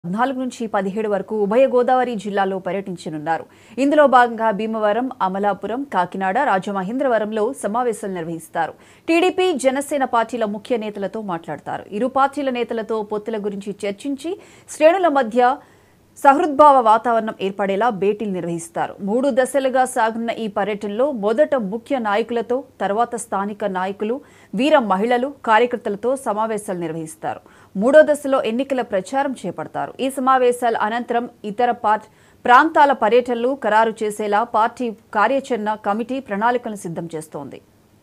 పద్నాలుగు నుంచి పదిహేడు వరకు ఉభయ గోదావరి జిల్లాలో పర్యటించనున్నారు ఇందులో భాగంగా భీమవరం అమలాపురం కాకినాడ రాజమహేంద్రవరంలో సమావేశాలు నిర్వహిస్తారు టీడీపీ జనసేన పార్టీల ముఖ్య నేతలతో మాట్లాడతారు ఇరు పార్టీల నేతలతో పొత్తుల గురించి చర్చించి శ్రేణుల మధ్య సహృద్భావ వాతావరణం ఏర్పడేలా భేటీలు నిర్వహిస్తారు మూడు దశలుగా సాగున్న ఈ పర్యటనలో మొదట ముఖ్య నాయకులతో తర్వాత స్థానిక నాయకులు వీర మహిళలు కార్యకర్తలతో సమావేశాలు నిర్వహిస్తారు మూడో దశలో ఎన్నికల ప్రచారం చేపడతారు ఈ సమావేశాల అనంతరం ఇతర పార్ట్ ప్రాంతాల పర్యటనలు ఖరారు చేసేలా పార్టీ కార్యాచరణ కమిటీ ప్రణాళికలను సిద్ధం చేస్తోంది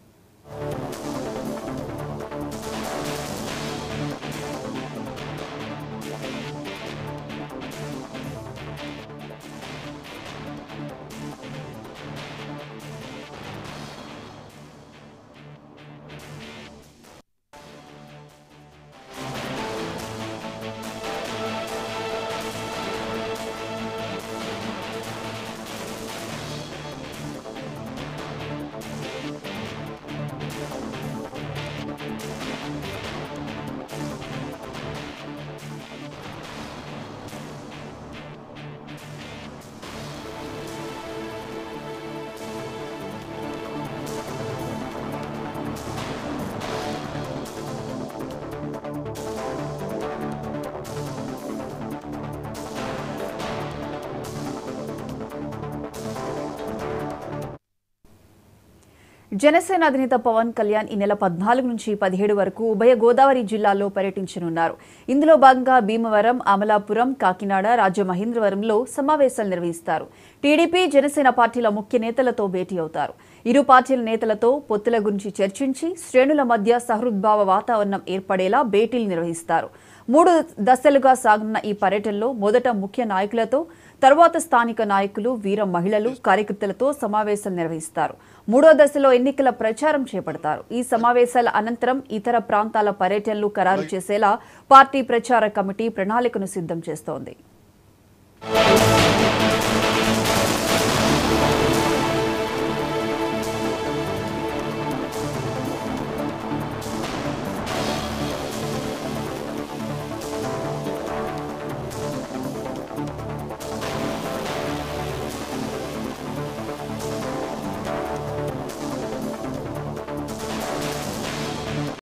జనసేన అధినేత పవన్ కళ్యాణ్ ఈ నెల పద్నాలుగు నుంచి పదిహేడు వరకు ఉభయ గోదావరి జిల్లాల్లో పర్యటించనున్నారు ఇందులో భాగంగా భీమవరం అమలాపురం కాకినాడ రాజమహేంద్రవరంలో సమావేశాలు నిర్వహిస్తారు టీడీపీ జనసేన పార్టీల ముఖ్య నేతలతో భేటీ అవుతారు ఇరు పార్టీల నేతలతో పొత్తుల గురించి చర్చించి శ్రేణుల మధ్య సహృద్భావ వాతావరణం ఏర్పడేలా భేటీలు నిర్వహిస్తారు మూడు దశలుగా సాగున్న ఈ పర్యటనలో మొదట ముఖ్య నాయకులతో తర్వాత స్థానిక నాయకులు వీర మహిళలు కార్యకర్తలతో సమావేశాలు నిర్వహిస్తారు మూడో దశలో ఎన్నికల ప్రచారం చేపడతారు ఈ సమావేశాల అనంతరం ఇతర ప్రాంతాల పర్యటనలు ఖరారు చేసేలా పార్టీ ప్రచార కమిటీ ప్రణాళికను సిద్ధం చేస్తోంది